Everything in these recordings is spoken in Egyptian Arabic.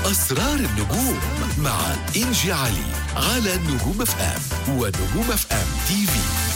أسرار النجوم مع إنجي علي على نجوم اف ام ونجوم اف ام تي في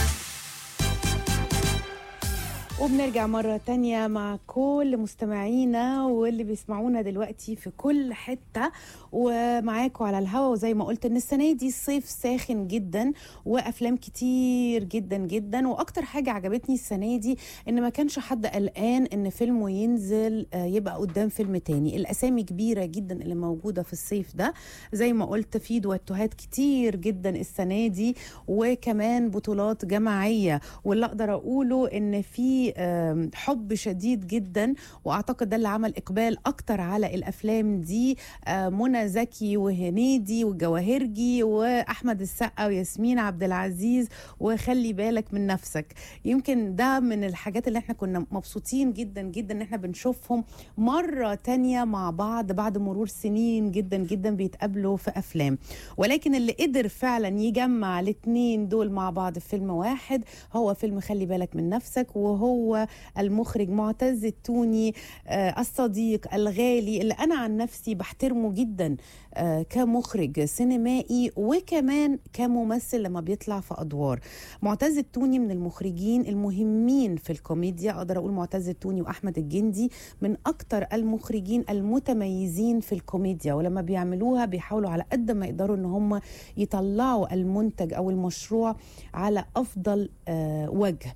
وبنرجع مرة تانية مع كل مستمعينا واللي بيسمعونا دلوقتي في كل حتة ومعاكم على الهوا وزي ما قلت ان السنة دي الصيف ساخن جدا وافلام كتير جدا جدا واكتر حاجة عجبتني السنة دي ان ما كانش حد قلقان ان فيلمه ينزل آه، يبقى قدام فيلم تاني الاسامي كبيرة جدا اللي موجودة في الصيف ده زي ما قلت في دوتوهات كتير جدا السنة دي وكمان بطولات جماعية واللي اقدر اقوله ان في آم، حب شديد جدا واعتقد ده اللي عمل اقبال اكتر على الافلام دي آه، منى زكي وهنيدي والجواهرجي واحمد السقا وياسمين عبد العزيز وخلي بالك من نفسك يمكن ده من الحاجات اللي احنا كنا مبسوطين جدا جدا ان احنا بنشوفهم مره تانية مع بعض بعد مرور سنين جدا جدا بيتقابلوا في افلام ولكن اللي قدر فعلا يجمع الاثنين دول مع بعض في فيلم واحد هو فيلم خلي بالك من نفسك وهو المخرج معتز التوني آه، الصديق الغالي اللي انا عن نفسي بحترمه جدا آه، كمخرج سينمائي وكمان كممثل لما بيطلع في ادوار معتز التوني من المخرجين المهمين في الكوميديا اقدر اقول معتز التوني واحمد الجندي من اكتر المخرجين المتميزين في الكوميديا ولما بيعملوها بيحاولوا على قد ما يقدروا ان هم يطلعوا المنتج او المشروع على افضل آه، وجه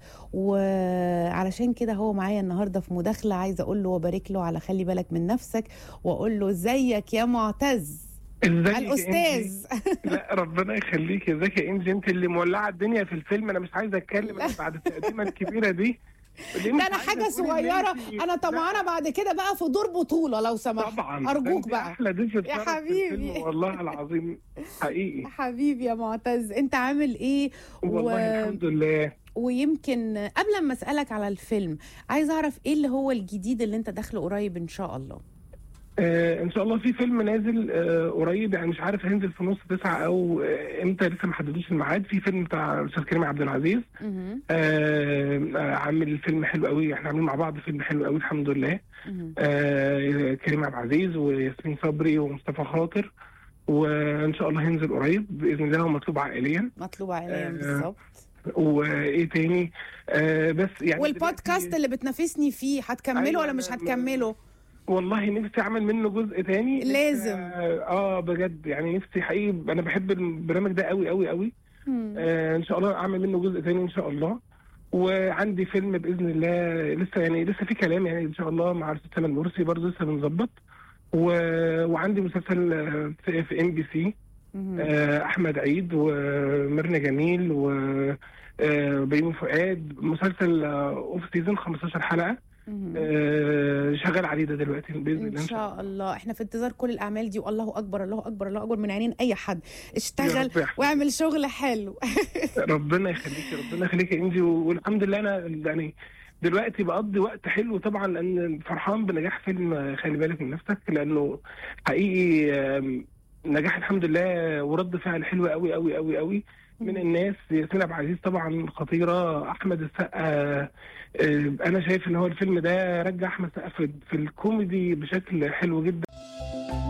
وعلشان كده هو معايا النهارده في مداخله عايزه اقول له وبارك له على خلي بالك من نفسك واقول له ازيك يا معتز ازيك يا الاستاذ إنجي؟ لا ربنا يخليك ازيك يا انجي انت اللي مولعه الدنيا في الفيلم انا مش عايزه اتكلم لا. بعد التقديمه الكبيره دي ليه مش ده انا عايزة حاجه تقولي إن صغيره أنت- انا طمعانه بعد كده بقى في دور بطوله لو سمحت طبعا ارجوك أنت بقى احلى ضيف اتفرج في حبيبي. الفيلم والله العظيم حقيقي حبيبي يا معتز انت عامل ايه والله الحمد لله ويمكن قبل ما اسالك على الفيلم عايز اعرف ايه اللي هو الجديد اللي انت داخله قريب ان شاء الله آه ان شاء الله في فيلم نازل آه قريب يعني مش عارف هينزل في نص تسعة او آه امتى لسه ما حددوش الميعاد في فيلم بتاع الاستاذ كريم عبد العزيز مهم. آه آه، عامل فيلم حلو قوي احنا عاملين مع بعض فيلم حلو قوي الحمد لله مهم. آه كريم عبد العزيز وياسمين صبري ومصطفى خاطر وان شاء الله هينزل قريب باذن الله هو مطلوب عائليا مطلوب عينيا آه، بالظبط وايه تاني آه بس يعني والبودكاست دلوقتي- اللي بتنافسني فيه هتكمله أيوة، ولا مش أنا- هتكمله والله نفسي اعمل منه جزء تاني نفسي- لازم. اه آه، بجد يعني نفسي حقيقي انا بحب البرنامج ده قوي قوي قوي مم. آه ان شاء الله اعمل منه جزء تاني ان شاء الله وعندي فيلم باذن الله لسه يعني لسه في كلام يعني ان شاء الله مع الاستاذ سامي المرسي برضه لسه بنظبط و... وعندي مسلسل آه، في, في ام بي سي مهم. آه، احمد عيد وميرنا جميل و آه، بيومي فؤاد مسلسل اوف سيزون 15 حلقه مهم. آه، شغال عليه ده دلوقتي باذن الله ان شاء الله احنا في انتظار كل الاعمال دي والله اكبر الله اكبر الله اكبر من عينين اي حد اشتغل رب يحفظك. واعمل شغل حلو ربنا يخليك ربنا يخليك يا انجي والحمد لله انا يعني دلوقتي بقضي وقت حلو طبعا لان فرحان بنجاح فيلم خلي بالك من نفسك لانه حقيقي آم، نجاح الحمد لله ورد فعل حلو قوي قوي قوي قوي من الناس ياسمين عبد العزيز طبعا خطيره احمد السقا آه، انا شايف ان هو الفيلم ده رجع احمد السقا في في الكوميدي بشكل حلو جدا